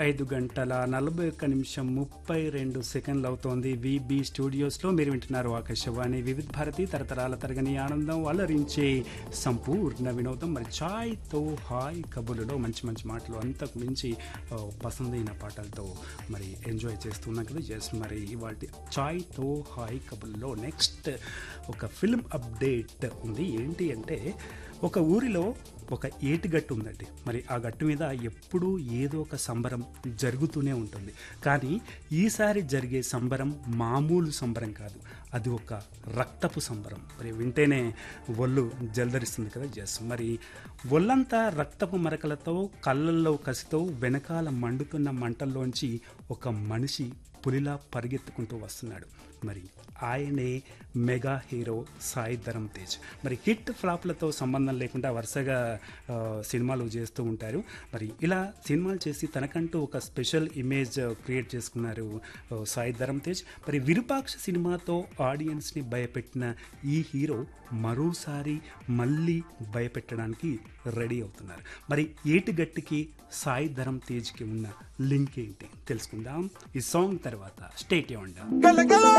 ఐదు గంటల నలభై ఒక్క నిమిషం ముప్పై రెండు సెకండ్లు అవుతోంది విబి స్టూడియోస్లో మీరు వింటున్నారు ఆకాశవాణి వివిధ భారతి తరతరాల తరగని ఆనందం అలరించే సంపూర్ణ వినోదం మరి ఛాయ్తో హాయ్ కబుర్లలో మంచి మంచి మాటలు అంతకు మించి ఆ, పసందైన పాటలతో మరి ఎంజాయ్ చేస్తున్నాం కదా ఎస్ మరి వాటి ఛాయ్తో హాయ్ కబుర్లో నెక్స్ట్ ఒక ఫిల్మ్ అప్డేట్ ఉంది ఏంటి అంటే ఒక ఊరిలో ఒక ఏటిగట్టు ఉందండి మరి ఆ గట్టు మీద ఎప్పుడూ ఏదో ఒక సంబరం జరుగుతూనే ఉంటుంది కానీ ఈసారి జరిగే సంబరం మామూలు సంబరం కాదు అది ఒక రక్తపు సంబరం మరి వింటేనే ఒళ్ళు జల్దరిస్తుంది కదా ఎస్ మరి ఒళ్ళంతా రక్తపు మరకలతో కళ్ళల్లో కసితో వెనకాల మండుతున్న మంటల్లోంచి ఒక మనిషి పులిలా పరిగెత్తుకుంటూ వస్తున్నాడు మరి ఆయనే మెగా హీరో సాయి ధరమ్ తేజ్ మరి హిట్ ఫ్లాప్లతో సంబంధం లేకుండా వరుసగా ఆ, సినిమాలు చేస్తూ ఉంటారు మరి ఇలా సినిమాలు చేసి తనకంటూ ఒక స్పెషల్ ఇమేజ్ క్రియేట్ చేసుకున్నారు ఆ, సాయి ధరమ్ తేజ్ మరి విరూపాక్ష సినిమాతో ఆడియన్స్ని భయపెట్టిన ఈ హీరో మరోసారి మళ్ళీ భయపెట్టడానికి రెడీ అవుతున్నారు మరి ఏటిగట్టికి సాయి ధరమ్ తేజ్కి ఉన్న లింక్ ఏంటి తెలుసుకుందాం ఈ సాంగ్ తర్వాత స్టేట్ ఉండ గలగల